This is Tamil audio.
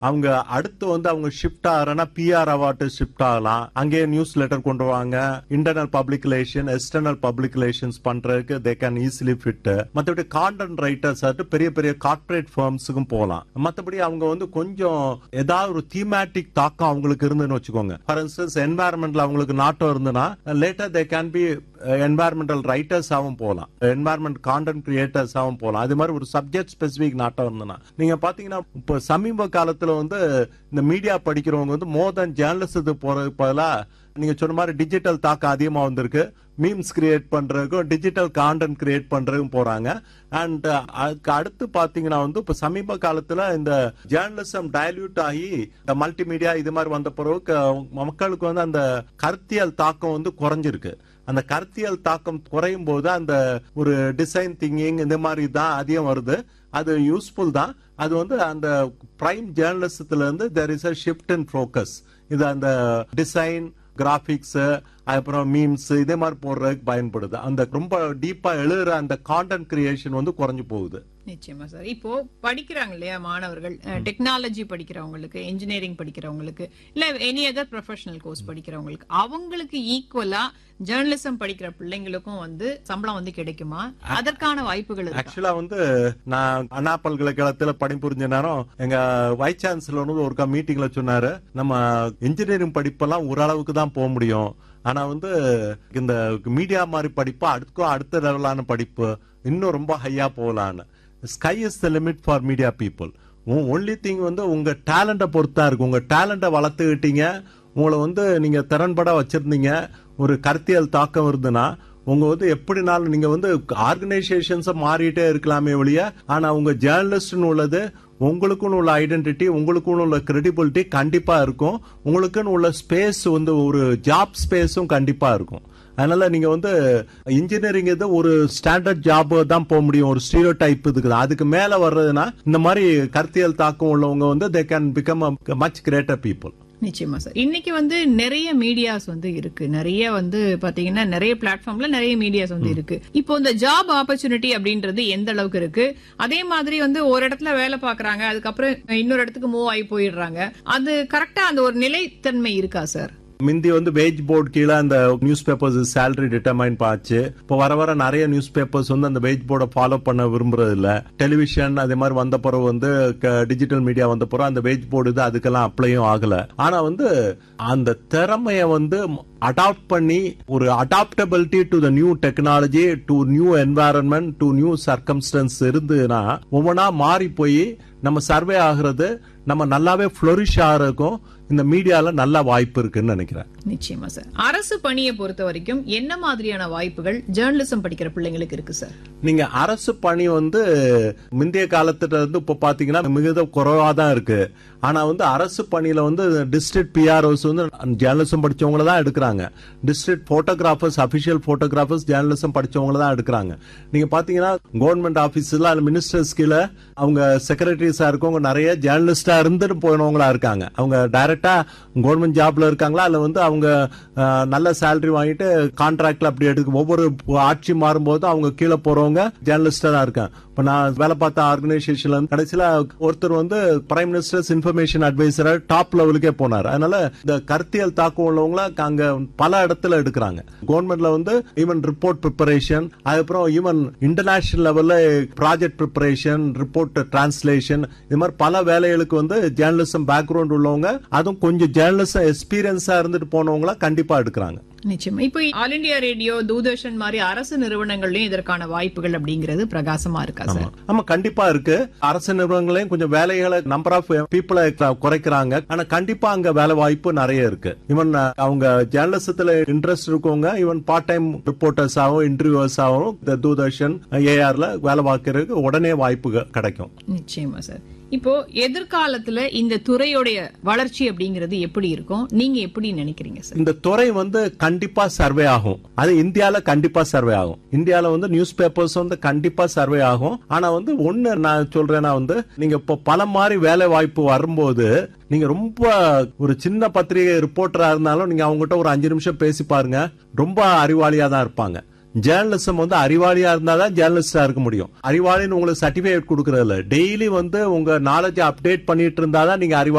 அவங்க அடுத்து வந்து அவங்க ஷிஃப்ட் ஆகிறனா பிஆர் அவார்டு ஷிஃப்ட் ஆகலாம் அங்கேயே நியூஸ் லெட்டர் கொண்டு வாங்க internal public relation external public relations பண்றதுக்கு தே கேன் ஈஸிலி ஃபிட் மற்றபடி கான்டென்ட் ரைட்டர்ஸ் ஆட்டு பெரிய பெரிய கார்ப்பரேட் ஃபர்ம்ஸுக்கும் போகலாம் மற்றபடி அவங்க வந்து கொஞ்சம் ஏதாவது ஒரு தீமேட்டிக் தாக்கம் அவங்களுக்கு இருந்துன்னு வச்சுக்கோங்க ஃபார் இன்ஸ்டன்ஸ் என்வாயர்மெண்ட்ல அவங்களுக்கு நாட்டம் இருந்துன்னா later they can be environmental writers ஆகும் போகலாம் என்வாயர்மெண்ட் கான்டென்ட் கிரியேட்டர்ஸ் ஆகும் போகலாம் அது மாதிரி ஒரு சப்ஜெக்ட் ஸ்பெசிபிக் நாட்டம் இருந்ததுன்னா நீங்க பாத்தீங்கன்னா இப்போ சமீப காலத்துல வந்து இந்த மீடியா படிக்கிறவங்க வந்து மோர் தென் ஜேர்னலிசத்துக்கு போறதுக்கு பதிலா நீங்க சொன்ன மாதிரி டிஜிட்டல் தாக்கம் அதிகமா வந்திருக்கு மீம்ஸ் கிரியேட் பண்றதுக்கும் டிஜிட்டல் கான்டென்ட் கிரியேட் பண்றதுக்கும் போறாங்க அண்ட் அதுக்கு அடுத்து பாத்தீங்கன்னா வந்து இப்ப சமீப காலத்துல இந்த ஜேர்னலிசம் டைல்யூட் ஆகி இந்த மல்டிமீடியா இது மாதிரி வந்த பிறகு க- மக்களுக்கு வந்து அந்த கருத்தியல் தாக்கம் வந்து குறைஞ்சிருக்கு அந்த கருத்தியல் தாக்கம் குறையும் போது அந்த ஒரு டிசைன் திங்கிங் இந்த மாதிரி தான் அதிகம் வருது அது யூஸ்ஃபுல் தான் அது வந்து அந்த பிரைம் ஜேர்னலிசத்துல இருந்து there is a shift in focus இது அந்த டிசைன் கிராபிக்ஸ் அப்புறம் மீம்ஸ் இதே மாதிரி போடுறதுக்கு பயன்படுது அந்த ரொம்ப டீப்பா எழுதுற அந்த கான்டென்ட் கிரியேஷன் வந்து குறைஞ்சு போகுது நிச்சயமா சார் இப்போ படிக்கிறாங்க இல்லையா மாணவர்கள் டெக்னாலஜி படிக்கிறவங்களுக்கு இன்ஜினியரிங் படிக்கிறவங்களுக்கு இல்ல எனி அதர் ப்ரொஃபஷனல் கோர்ஸ் படிக்கிறவங்களுக்கு அவங்களுக்கு ஈக்குவலா ஜேர்னலிசம் படிக்கிற பிள்ளைங்களுக்கும் வந்து சம்பளம் வந்து கிடைக்குமா அதற்கான வாய்ப்புகள் இருக்கா ஆக்சுவலா வந்து நான் அண்ணா பல்கலைக்கழகத்துல பணிபுரிஞ்ச நேரம் எங்க வைஸ் சான்சலர் வந்து ஒருக்கா மீட்டிங்ல சொன்னாரு நம்ம இன்ஜினியரிங் படிப்பெல்லாம் ஓரளவுக்கு தான் போக முடியும் ஆனா வந்து இந்த மீடியா மாதிரி படிப்பு அடுக்கும் அடுத்த லெவலான படிப்பு இன்னும் ரொம்ப ஹையா போகலான்னு sky is the limit for media people only thing வந்து உங்க டேலண்ட்டை பொறுத்தா இருக்கு உங்க டேலண்ட்டை வளர்த்துக்கிட்டீங்க உங்களை வந்து நீங்க திறன்பட வச்சிருந்தீங்க ஒரு கருத்தியல் தாக்கம் இருந்துன்னா உங்க வந்து எப்படினாலும் நீங்க வந்து ஆர்கனைசேஷன்ஸ் மாறிட்டே இருக்கலாமே ஒழிய ஆனா உங்க ஜேர்னலிஸ்ட்னு உள்ளது உங்களுக்குன்னு உள்ள ஐடென்டிட்டி உங்களுக்குன்னு உள்ள கிரெடிபிலிட்டி கண்டிப்பா இருக்கும் உங்களுக்குன்னு உள்ள ஸ்பேஸ் வந்து ஒரு ஜாப் ஸ்பேஸும் கண்டிப்பா இருக்கும் அதனால நீங்க வந்து இன்ஜினியரிங் இது ஒரு ஸ்டாண்டர்ட் ஜாப் தான் போக முடியும் ஒரு ஸ்டீரியோ டைப் இதுக்கு அதுக்கு மேல வர்றதுன்னா இந்த மாதிரி கருத்தியல் தாக்கம் உள்ளவங்க வந்து they can become much greater people நிச்சயமா சார் இன்னைக்கு வந்து நிறைய மீடியாஸ் வந்து இருக்கு நிறைய வந்து பாத்தீங்கன்னா நிறைய பிளாட்ஃபார்ம்ல நிறைய மீடியாஸ் வந்து இருக்கு இப்போ இந்த ஜாப் ஆப்பர்ச்சுனிட்டி அப்படின்றது எந்த அளவுக்கு இருக்கு அதே மாதிரி வந்து ஒரு இடத்துல வேலை பாக்குறாங்க அதுக்கப்புறம் இன்னொரு இடத்துக்கு மூவ் ஆகி போயிடுறாங்க அது கரெக்டா அந்த ஒரு நிலைத்தன்மை இருக்கா சார் முந்தி வந்து வேஜ் போர்டு கீழே அந்த நியூஸ் பேப்பர்ஸ் சேலரி டிட்டர்மைன் பாச்சு இப்போ வர வர நிறைய நியூஸ் பேப்பர்ஸ் வந்து அந்த வேஜ் போர்டை ஃபாலோ பண்ண விரும்புறது இல்ல டெலிவிஷன் அதே மாதிரி வந்த பிறகு வந்து டிஜிட்டல் மீடியா வந்த பிறகு அந்த வேஜ் போர்டு இது அதுக்கெல்லாம் அப்ளையும் ஆகல ஆனா வந்து அந்த திறமைய வந்து அடாப்ட் பண்ணி ஒரு adaptability to the new technology to new environment to new circumstances இருந்துன்னா ஒவ்வொன்றா மாறி போய் நம்ம சர்வே ஆகுறது நம்ம நல்லாவே ஃப்ளோரிஷ் ஆகிறதுக்கும் இந்த மீடியால நல்ல வாய்ப்பு இருக்குன்னு நினைக்கிறேன் நிச்சயமா சார் அரசு பணியை பொறுத்த வரைக்கும் என்ன மாதிரியான வாய்ப்புகள் ஜேர்னலிசம் படிக்கிற பிள்ளைங்களுக்கு இருக்கு சார் நீங்க அரசு பணி வந்து முந்தைய காலத்துல இருந்து இப்ப பாத்தீங்கன்னா மிகுந்த குறைவா தான் இருக்கு ஆனா வந்து அரசு பணியில வந்து டிஸ்ட்ரிக்ட் பிஆர்ஓஸ் வந்து ஜேர்னலிசம் படிச்சவங்கள தான் எடுக்கிறாங்க district photographers official photographers journalism படிச்சவங்கள தான் எடுக்கிறாங்க நீங்க பாத்தீங்கன்னா கவர்மெண்ட் ஆபீஸ்ல மினிஸ்டர்ஸ் கீழே அவங்க செக்ரட்டரிஸா இருக்கவங்க நிறைய ஜேர்னலிஸ்டா இருந்துட்டு போனவங்களா இருக்காங்க அவங்க டைரக்டா கவர்மெண்ட் ஜாப்ல இருக்காங்களா அல்ல வந்து அவங்க அஹ், நல்ல சேலரி வாங்கிட்டு கான்ட்ராக்ட்ல அப்படி எடுக்க ஒவ்வொரு ஆட்சி மாறும்போது அவங்க கீழே போறவங்க ஜேர்னலிஸ்டா தான் இருக்காங்க இப்ப நான் வேலை பார்த்த ஆர்கனைசேஷன்ல கடைசியில ஒருத்தர் வந்து பிரைம் மினிஸ்டர்ஸ் இன்ஃபர்மேஷன் அட்வைசரா டாப் லெவலுக்கே போனார் அதனால இந்த கருத்தியல் தாக்கம் உள்ளவங்கள அங்க பல இடத்துல எடுக்கிறாங்க கவர்மெண்ட்ல வந்து ஈவன் ரிப்போர்ட் ப்ரிப்பரேஷன் அதுக்கப்புறம் ஈவன் இன்டர்நேஷனல் லெவல்ல ப்ராஜெக்ட் ப்ரிப்பரேஷன் ரிப்போர்ட் டிரான்ஸ்லேஷன் இது மாதிரி பல வேலைகளுக்கு வந்து ஜேர்னலிசம் பேக்ரவுண்ட் உள்ளவங்க அதுவும் கொஞ்சம் ஜேர்னலிசம் எக்ஸ்பீரியன்ஸா இருந்துட்டு போனவங்கள கண்டிப்பா எடுக்கிறாங்க நிச்சயமா இப்போ ஆல் இந்தியா ரேடியோ தூர்தர்ஷன் மாதிரி அரசு நிறுவனங்கள்லயும் இதற்கான வாய்ப்புகள் அப்படிங்கிறது பிரகாசமா இருக்கா சார் ஆமா கண்டிப்பா இருக்கு அரசு நிறுவனங்களையும் கொஞ்சம் வேலைகளை நம்பர் ஆஃப் பீப்புளை குறைக்கிறாங்க ஆனா கண்டிப்பா அங்க வேலை வாய்ப்பு நிறைய இருக்கு ஈவன் அவங்க ஜேர்னலிசத்துல இன்ட்ரெஸ்ட் இருக்கவங்க ஈவன் பார்ட் டைம் ரிப்போர்ட்டர்ஸ் ஆகும் இன்டர்வியூவர்ஸ் ஆகும் இந்த தூர்தர்ஷன் ஏஆர்ல வேலை பார்க்கறதுக்கு உடனே வாய்ப்பு கிடைக்கும் நிச்சயமா சார் இப்போ எதிர்காலத்துல இந்த துறையுடைய வளர்ச்சி அப்படிங்கிறது எப்படி இருக்கும் நீங்க எப்படி நினைக்கிறீங்க சார் இந்த துறை வந்து கண்டிப்பா சர்வே ஆகும் அது இந்தியால கண்டிப்பா சர்வே ஆகும் இந்தியால வந்து நியூஸ் பேப்பர்ஸ் வந்து கண்டிப்பா சர்வே ஆகும் ஆனா வந்து ஒண்ணு நான் சொல்றேன்னா வந்து நீங்க இப்போ பல மாதிரி வேலை வாய்ப்பு வரும்போது நீங்க ரொம்ப ஒரு சின்ன பத்திரிகை ரிப்போர்ட்டரா இருந்தாலும் நீங்க அவங்ககிட்ட ஒரு அஞ்சு நிமிஷம் பேசி பாருங்க ரொம்ப அறிவாளியா தான் இருப்பாங்க ஜேர்னலிசம் வந்து அறிவாளியா இருந்தாதான் ஜேர்னலிஸ்டா இருக்க முடியும் அறிவாளின்னு உங்களுக்கு சர்டிபிகேட் கொடுக்கறது இல்ல டெய்லி வந்து உங்க நாலேஜ் அப்டேட் பண்ணிட்டு இருந்தாதான் நீங்க அறிவாளி